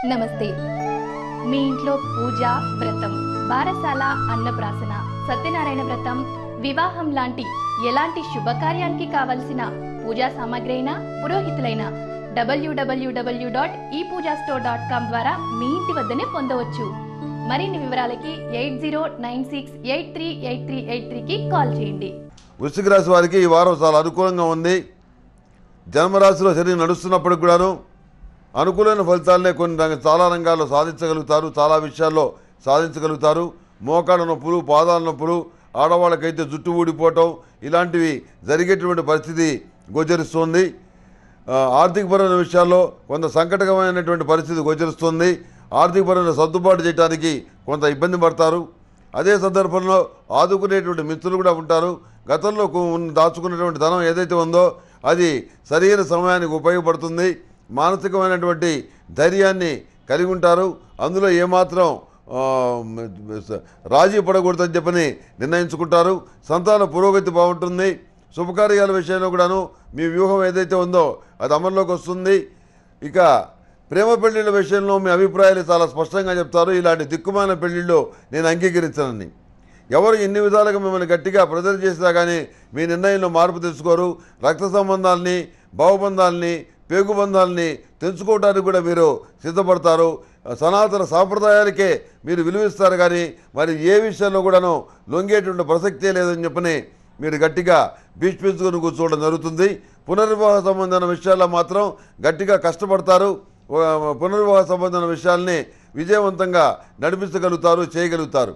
నమస్తే మీ ఇంట్లో పూజ వ్రతం బారసాల అన్నప్రాసన సత్యనారాయణ వ్రతం వివాహం లాంటి ఎలాంటి శుభకార్యానికి కావలసిన పూజా సామాగ్రి అయినా పురోహితులైన డబ్ల్యూడబ్ల్యూడబ్ల్యూ డాట్ ఈ పూజా స్టోర్ డాట్ కామ్ ద్వారా మీ ఇంటి వద్దనే పొందవచ్చు మరిన్ని వివరాలకి eight zero nine six eight three eight three eight త్రీకి కాల్ చేయండి వృశ్చిక రాశి వారికి ఈ వారం చాలా అనుకూలంగా ఉంది జన్మరాశిలో శని నడుస్తున్నప్పటికి కూడాను అనుకూలమైన ఫలితాలనే కొన్ని రంగ చాలా రంగాల్లో సాధించగలుగుతారు చాలా విషయాల్లో సాధించగలుగుతారు మోకాళ్ళ నొప్పులు పాదాల నొప్పులు ఆడవాళ్ళకైతే జుట్టు ఊడిపోవటం ఇలాంటివి జరిగేటువంటి పరిస్థితి గోచరిస్తుంది ఆ, ఆర్థికపరమైన విషయాల్లో కొంత సంకటకరమైనటువంటి పరిస్థితి గోచరిస్తుంది ఆర్థికపరమైన సర్దుబాటు చేయడానికి కొంత ఇబ్బంది పడతారు అదే సందర్భంలో ఆదుకునేటువంటి మిత్రులు కూడా ఉంటారు గతంలో కు- ఉన్న- దాచుకున్నటువంటి ధనం ఏదైతే ఉందో అది సరైన సమయానికి ఉపయోగపడుతుంది మానసికమైనటువంటి ధైర్యాన్ని కలిగి ఉంటారు అందులో ఏమాత్రం ఆ, మ- స- రాజీ పడకూడదని చెప్పని నిర్ణయించుకుంటారు సంతాన పురోగతి బాగుంటుంది శుభకార్యాల విషయంలో కూడాను మీ వ్యూహం ఏదైతే ఉందో అది అమల్లోకి వస్తుంది ఇక ప్రేమ పెళ్లిళ్ళ విషయంలో మీ అభిప్రాయాలు చాలా స్పష్టంగా చెప్తారు ఇలాంటి దిక్కుమాల పెళ్లిళ్ళు నేను అంగీకరించనని ఎవరు ఎన్ని విధాలుగా మిమ్మల్ని గట్టిగా ప్రెజర్ చేసినా కానీ మీ నిర్ణయంలో మార్పు తెచ్చుకోరు రక్త సంబంధాలని భావబంధాలని పేగుబంధాలని తెంచుకోవడానికి కూడా మీరు సిద్ధపడతారు సనాతన సాంప్రదాయాలకే మీరు విలువిస్తారు కానీ మరి ఏ విషయంలో కూడాను లొంగేటువంటి ప్రసక్తే లేదని చెప్పని మీరు గట్టిగా భీష్పించుకొని కూర్చోవడం జరుగుతుంది పునర్వివాహ సంబంధమైన విషయాల్లో మాత్రం గట్టిగా కష్టపడతారు ఆ, పునర్వివాహ సంబంధమైన విషయాల్ని విజయవంతంగా నడిపించగలుగుతారు చేయగలుగుతారు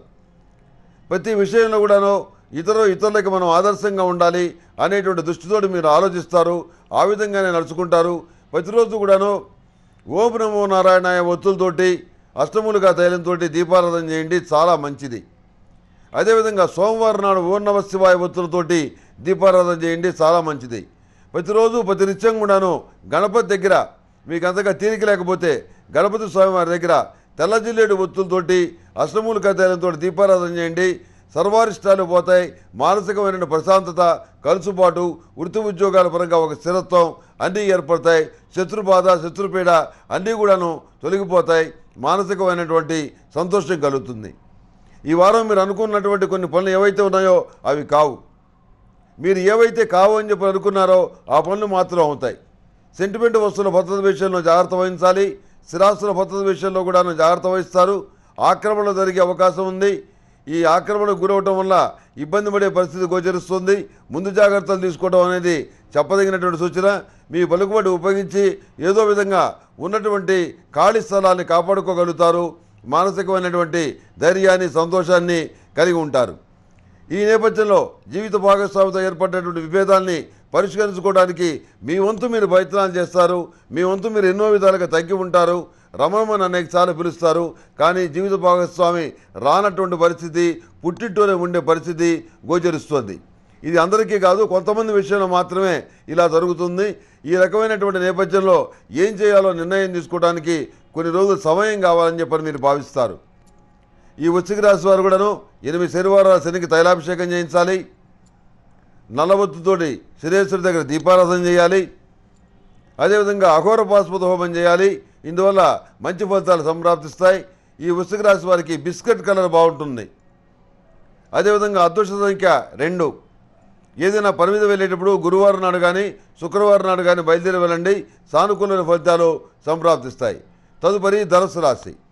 ప్రతి విషయంలో కూడాను ఇతరు ఇతరులకి మనం ఆదర్శంగా ఉండాలి అనేటువంటి దృష్టితోటి మీరు ఆలోచిస్తారు ఆ విధంగానే నడుచుకుంటారు ప్రతిరోజు కూడాను ఓం నమో నారాయణాయ ఒత్తులతోటి అష్టములుగా తైలంతో దీపారాధన చేయండి చాలా మంచిది అదేవిధంగా సోమవారం నాడు ఓం నమ శివాయ ఒత్తులతోటి దీపారాధన చేయండి చాలా మంచిది ప్రతిరోజు ప్రతి నిత్యం కూడాను గణపతి దగ్గర మీకు అంతగా తీరిక లేకపోతే గణపతి స్వామివారి దగ్గర తెల్ల జిల్లేడు ఒత్తులతోటి అష్టమూలిక తైలంతో దీపారాధన చేయండి సర్వారిష్టాలు పోతాయి మానసికమైన ప్రశాంతత కలుసుబాటు వృత్తి ఉద్యోగాల పరంగా ఒక స్థిరత్వం అన్నీ ఏర్పడతాయి శత్రుబాధ శత్రుపీడ అన్నీ కూడాను తొలగిపోతాయి మానసికమైనటువంటి సంతోషం కలుగుతుంది ఈ వారం మీరు అనుకున్నటువంటి కొన్ని పనులు ఏవైతే ఉన్నాయో అవి కావు మీరు ఏవైతే కావు అని చెప్పి అనుకున్నారో ఆ పనులు మాత్రం అవుతాయి సెంటిమెంట్ వస్తువుల భద్రత విషయంలో జాగ్రత్త వహించాలి స్థిరాస్తుల భద్రత విషయంలో కూడా జాగ్రత్త వహిస్తారు ఆక్రమణ జరిగే అవకాశం ఉంది ఈ ఆక్రమణకు గురవటం వల్ల ఇబ్బంది పడే పరిస్థితి గోచరిస్తుంది ముందు జాగ్రత్తలు తీసుకోవడం అనేది చెప్పదగినటువంటి సూచన మీ పలుకుబడి ఉపయోగించి ఏదో విధంగా ఉన్నటువంటి ఖాళీ స్థలాన్ని కాపాడుకోగలుగుతారు మానసికమైనటువంటి ధైర్యాన్ని సంతోషాన్ని కలిగి ఉంటారు ఈ నేపథ్యంలో జీవిత భాగస్వామితో ఏర్పడినటువంటి విభేదాల్ని పరిష్కరించుకోవడానికి మీ వంతు మీరు ప్రయత్నాలు చేస్తారు మీ వంతు మీరు ఎన్నో విధాలుగా తగ్గి ఉంటారు రమణమని అనేక సార్లు పిలుస్తారు కానీ జీవిత భాగస్వామి రానటువంటి పరిస్థితి పుట్టింటూనే ఉండే పరిస్థితి గోచరిస్తుంది ఇది అందరికీ కాదు కొంతమంది విషయంలో మాత్రమే ఇలా జరుగుతుంది ఈ రకమైనటువంటి నేపథ్యంలో ఏం చేయాలో నిర్ణయం తీసుకోవడానికి కొన్ని రోజులు సమయం కావాలని చెప్పని మీరు భావిస్తారు ఈ వృశ్చిక రాశి వారు కూడాను ఎనిమిది శనివారాల శనికి తైలాభిషేకం చేయించాలి నల్లవత్తుతోటి శనేశ్వరి దగ్గర దీపారాధన చేయాలి అదేవిధంగా అఘోర పాశుపత హోమం చేయాలి ఇందువల్ల మంచి ఫలితాలు సంప్రాప్తిస్తాయి ఈ వృశ్చిక రాశి వారికి బిస్కెట్ కలర్ బాగుంటుంది అదేవిధంగా అదృష్ట సంఖ్య రెండు ఏదైనా పని మీద వెళ్ళేటప్పుడు గురువారం నాడు కానీ శుక్రవారం నాడు కానీ బయలుదేరి వెళ్ళండి సానుకూలమైన ఫలితాలు సంప్రాప్తిస్తాయి తదుపరి ధనుసు రాశి